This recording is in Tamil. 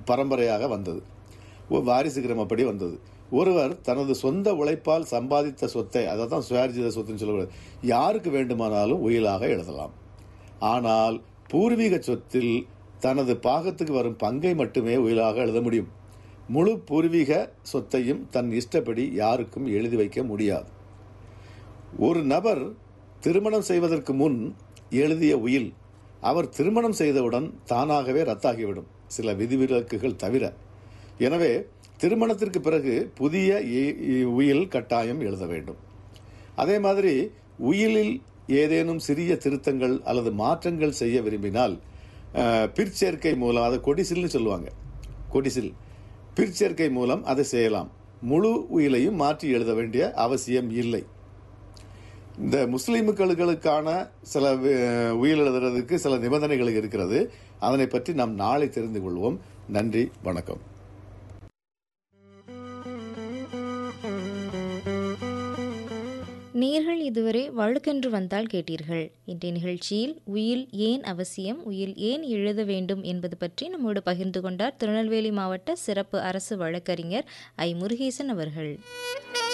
பரம்பரையாக வந்தது ஒரு வாரிசு கிரமப்படி வந்தது ஒருவர் தனது சொந்த உழைப்பால் சம்பாதித்த சொத்தை அதை தான் சுயார்ஜித சொத்துன்னு சொல்லக்கூடாது யாருக்கு வேண்டுமானாலும் உயிலாக எழுதலாம் ஆனால் பூர்வீக சொத்தில் தனது பாகத்துக்கு வரும் பங்கை மட்டுமே உயிலாக எழுத முடியும் முழு பூர்வீக சொத்தையும் தன் இஷ்டப்படி யாருக்கும் எழுதி வைக்க முடியாது ஒரு நபர் திருமணம் செய்வதற்கு முன் எழுதிய உயில் அவர் திருமணம் செய்தவுடன் தானாகவே ரத்தாகிவிடும் சில விதிவிலக்குகள் தவிர எனவே திருமணத்திற்கு பிறகு புதிய இ- இ- உயில் கட்டாயம் எழுத வேண்டும் அதே மாதிரி உயிலில் ஏதேனும் சிறிய திருத்தங்கள் அல்லது மாற்றங்கள் செய்ய விரும்பினால் அஹ், பிற்சேர்க்கை மூலம் அதை கொடிசில்னு சொல்லுவாங்க கொடிசில் பிற்சேர்க்கை மூலம் அதை செய்யலாம் முழு உயிலையும் மாற்றி எழுத வேண்டிய அவசியம் இல்லை இந்த முஸ்லிம்களுக்கான சில அஹ், உயில் எழுதுறதுக்கு சில நிபந்தனைகள் இருக்கிறது அதனை பற்றி நாம் நாளை தெரிந்து கொள்வோம் நன்றி வணக்கம் நேர்கள் இதுவரை வழக்கென்று வந்தால் கேட்டீர்கள் இன்றைய நிகழ்ச்சியில் உயில் ஏன் அவசியம் உயில் ஏன் எழுத வேண்டும் என்பது பற்றி நம்மோடு பகிர்ந்து கொண்டார் திருநெல்வேலி மாவட்ட சிறப்பு அரசு வழக்கறிஞர் ஐ முருகேசன் அவர்கள்